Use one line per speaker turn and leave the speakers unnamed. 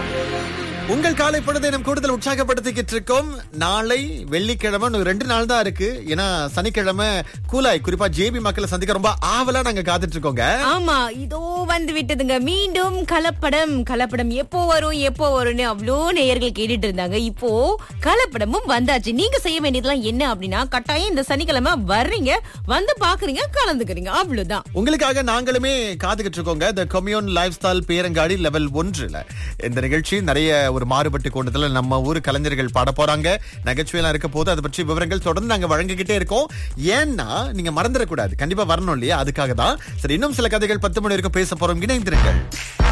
உங்கள் காலை பொழுதை நம் கூடுதல் உற்சாகப்படுத்திக்கிட்டு இருக்கோம் நாளை வெள்ளிக்கிழமை இன்னும் ரெண்டு நாள் தான் இருக்கு ஏன்னா சனிக்கிழமை கூலாய் குறிப்பா ஜேபி மக்களை சந்திக்க ரொம்ப ஆவலா நாங்க காத்துட்டு இருக்கோங்க
ஆமா இதோ வந்து விட்டதுங்க மீண்டும் கலப்படம் கலப்படம் எப்போ வரும் எப்போ வரும்னு அவ்வளோ நேயர்கள் கேட்டுட்டு இருந்தாங்க இப்போ கலப்படமும் வந்தாச்சு நீங்க செய்ய வேண்டியதெல்லாம் என்ன அப்படின்னா கட்டாயம் இந்த சனிக்கிழமை வர்றீங்க வந்து பாக்குறீங்க கலந்துக்கிறீங்க அவ்வளவுதான்
உங்களுக்காக நாங்களுமே காத்துக்கிட்டு இருக்கோங்க இந்த கொம்யூன் லைஃப் ஸ்டைல் பேரங்காடி லெவல் ஒன்றுல இந்த நிகழ்ச்சி நிறைய ஒரு மாறுபட்டு கொண்டதுல நம்ம ஊர் கலைஞர்கள் பாட போறாங்க நகைச்சுவையெல்லாம் இருக்க போது அதை பற்றி விவரங்கள் தொடர்ந்து நாங்க வழங்கிக்கிட்டே இருக்கோம் ஏன்னா நீங்க மறந்துடக்கூடாது கண்டிப்பா வரணும் இல்லையா அதுக்காக தான் சரி இன்னும் சில கதைகள் பத்து மணி வரைக்கும் பேச போறோம் இணைந்திருங்கள்